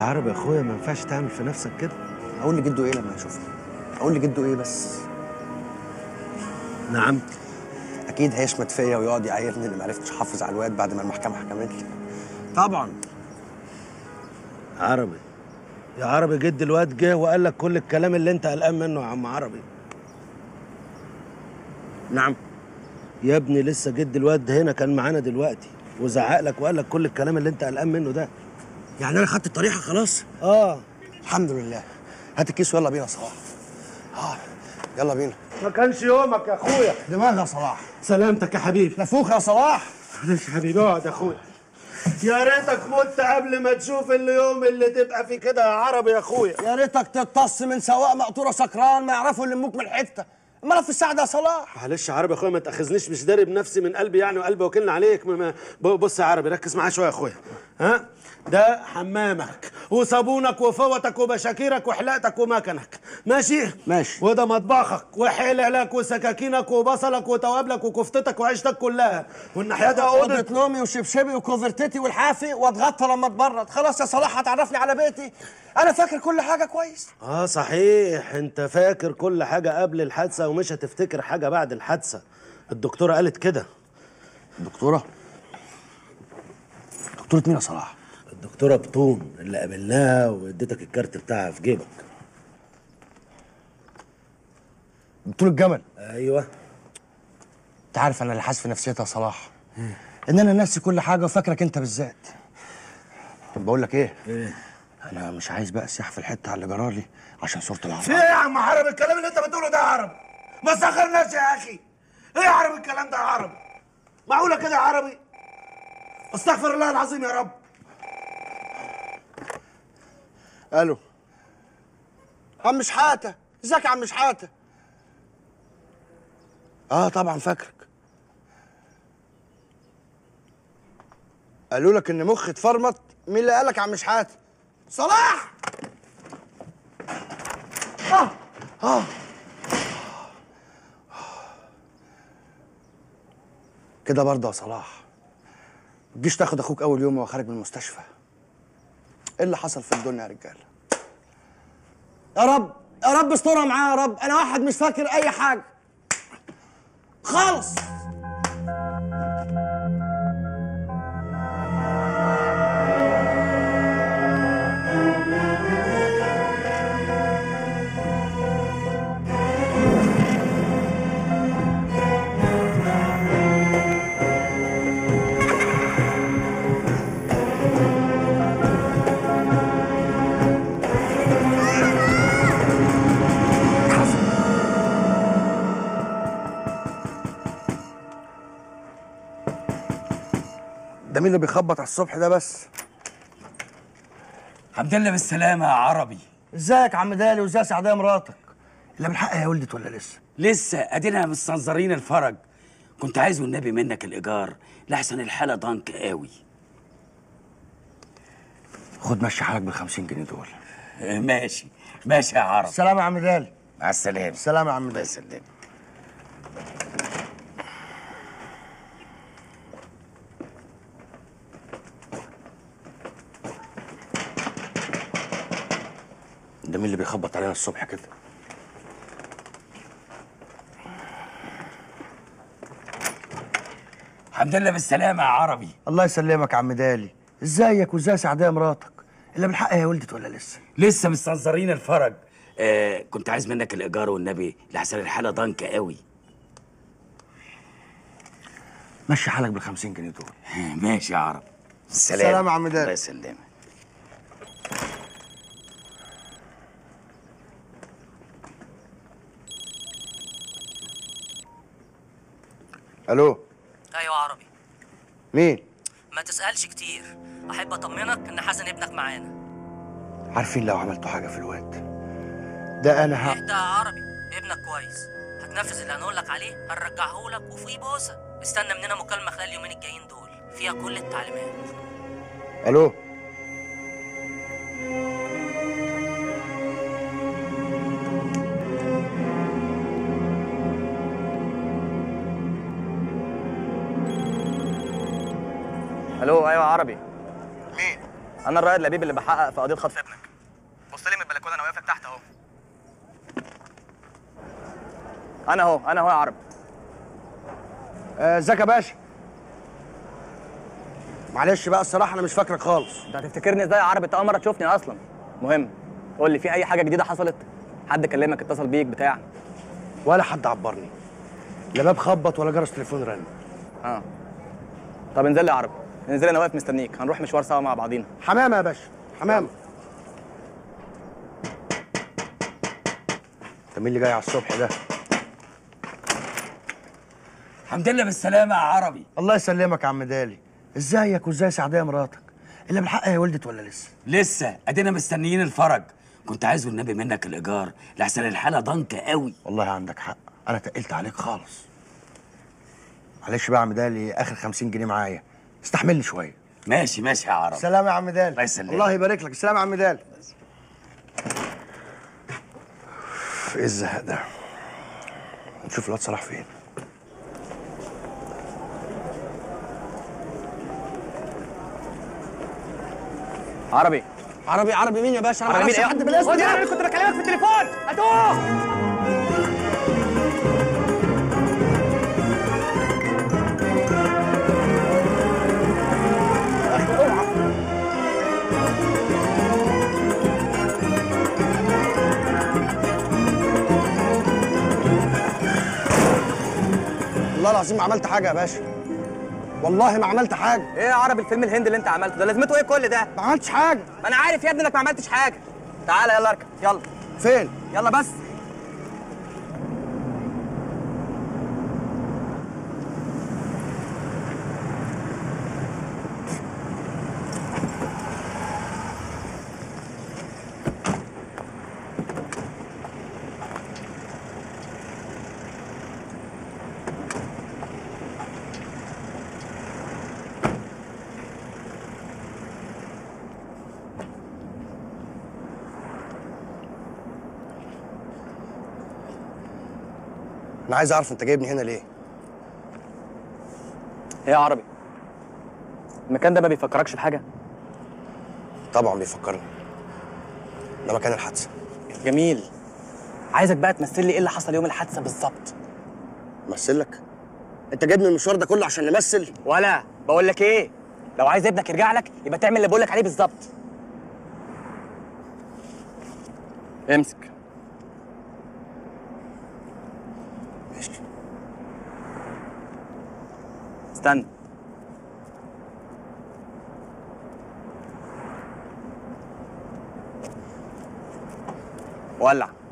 عربي يا اخويا ما ينفعش تعمل في نفسك كده اقول لجده ايه لما يشوفني اقول لجده ايه بس نعم اكيد هيشمت فيا ويقعد يعايرني اللي ما عرفتش احافظ على الواد بعد ما المحكمه حكمت لي طبعا عربي يا عربي جد الواد جه وقال لك كل الكلام اللي انت قلقان منه يا عم عربي نعم يا ابني لسه جد الواد هنا كان معانا دلوقتي وزعق لك وقال لك كل الكلام اللي انت قلقان منه ده يعني انا خدت الطريقه خلاص اه الحمد لله هات الكيس ويلا بينا يا صلاح اه يلا بينا ما كانش يومك يا اخويا دماغ يا صلاح سلامتك يا حبيبي نفوخ يا صلاح معلش يا حبيبي اقعد يا اخويا يا ريتك مت قبل ما تشوف اليوم اللي تبقى فيه كده يا عربي يا اخويا يا ريتك تتص من سواق مقطوره سكران ما يعرفوا اللي يموك من حته امال في الساعه ده يا صلاح معلش يا عربي يا اخويا ما تاخذنيش مش داري بنفسي من قلبي يعني وقلبي وكلنا عليك ما- ما- بص يا عربي ركز معايا شويه يا اخويا ها ده حمامك وصابونك وفوتك وبشاكيرك وحلاقتك ومكنك ماشي ماشي. وده مطبخك وحللك وسكاكينك وبصلك وتوابلك وكفتتك وعيشتك كلها والناحيه ده اوضه اوضه نومي وشبشبي وكوفرتتي والحافي واتغطى لما اتبرد خلاص يا صلاح هتعرفني على بيتي انا فاكر كل حاجه كويس اه صحيح انت فاكر كل حاجه قبل الحادثه ومش هتفتكر حاجه بعد الحادثه الدكتوره قالت كده دكتوره دكتوره مين يا صلاح الدكتوره بطون اللي قابلناها واديتك الكارت بتاعها في جيبك دكتور الجمل ايوه انت عارف انا اللي حاسس في نفسيتي يا صلاح ان انا ناسي كل حاجه وفاكرك انت بالذات طب بقول لك ايه ايه انا مش عايز بقى سياح في الحته على اللي جرالي عشان صوره في العرب ايه يا عم عربي الكلام اللي انت بتقوله ده يا عربي ما سخرناش يا اخي ايه يا عربي الكلام ده يا عربي معقوله كده يا عربي استغفر الله العظيم يا رب الو عم شحاته ازيك يا عم شحاته اه طبعا فاكرك قالوا لك ان مخي اتفرمط مين اللي قالك يا عم شحاته صلاح اه اه كده برضه يا صلاح ما تجيش تاخد اخوك اول يوم وهو خارج من المستشفى ايه اللي حصل في الدنيا يا رجاله يا رب يا رب استرها معاه يا رب انا واحد مش فاكر اي حاجه خالص ده مين اللي بيخبط على الصبح ده بس الحمد لله بالسلامة يا عربي ازيك يا عم دالي وازاي سعديه مراتك اللي بالحق يا ولدت ولا لسه لسه ادينا مستنظرين الفرج كنت عايز والنبي منك الايجار لحسن الحالة ضنك قوي خد مشي حالك بال 50 جنيه دول آه، ماشي ماشي يا عربي سلام يا عم دالي مع السلامة سلام يا عم الله دالي يسلمك ده مين اللي بيخبط علينا الصبح كده الحمد لله بالسلامة يا عربي الله يسلمك يا عم دالي ازيك وازاي سعديه مراتك اللي بالحق يا ولدت ولا لسه لسه مستنظرين الفرج آه كنت عايز منك الايجار والنبي لحسن الحالة ضنك قوي مشي حالك بال 50 جنيه دول آه، ماشي يا عربي السلام سلام يا عم دالي. الله يسلمك الو ايوه عربي مين ما تسالش كتير احب اطمنك ان حسن ابنك معانا عارفين لو عملتوا حاجه في الواد ده انا ه... اهدى يا عربي ابنك كويس هتنفذ اللي هنقول لك عليه هنرجعه لك وفي بوسه استنى مننا مكالمه خلال اليومين الجايين دول فيها كل التعليمات الو الو ايوه عربي مين انا الرائد لبيب اللي بحقق في قضيه خطف ابنك بص لي من البلكونه انا واقف لك تحت اهو انا اهو انا اهو يا عرب آه، ازيك يا باشا معلش بقى الصراحه انا مش فاكرك خالص انت هتفتكرني ازاي يا عرب انت اول مره تشوفني اصلا مهم قول لي في اي حاجه جديده حصلت حد كلمك اتصل بيك بتاع ولا حد عبرني لا باب خبط ولا جرس تليفون رن اه طب انزل لي يا عرب انزل انا واقف مستنيك هنروح مشوار سوا مع بعضينا حمامه يا باشا حمامه ده مين اللي جاي على الصبح ده الحمد لله بالسلامه يا عربي الله يسلمك يا عم دالي ازيك وازاي سعديه مراتك اللي بالحق هي ولدت ولا لسه لسه ادينا مستنيين الفرج كنت عايز والنبي منك الايجار لحسن الحاله ضنكه قوي والله عندك حق انا تقلت عليك خالص معلش بقى يا عم دالي اخر 50 جنيه معايا استحملني شويه ماشي ماشي يا عربي سلام يا عم دالي الله يسلمك. الله يبارك لك سلام يا عم دالي ايه الزهق ده نشوف الواد صلاح فين عربي عربي عربي مين يا باشا انا عربي معرفش مين حد ايه بالاسم خد يا ده عربي كنت بكلمك في التليفون هاتوه والله العظيم ما عملت حاجه يا باشا والله ما عملت حاجه ايه يا عربي الفيلم الهندي اللي انت عملته ده لازمته ايه كل ده ما عملتش حاجه ما انا عارف يا ابني انك ما عملتش حاجه تعالى يلا اركب يلا فين يلا بس انا عايز اعرف انت جايبني هنا ليه ايه يا عربي المكان ده ما بيفكركش بحاجه طبعا بيفكرني ده مكان الحادثه جميل عايزك بقى تمثل لي ايه اللي حصل يوم الحادثه بالظبط امثل لك انت جايبني المشوار ده كله عشان نمثل ولا بقول لك ايه لو عايز ابنك يرجع لك يبقى تعمل اللي بقول لك عليه بالظبط امسك ماشي استنى ولع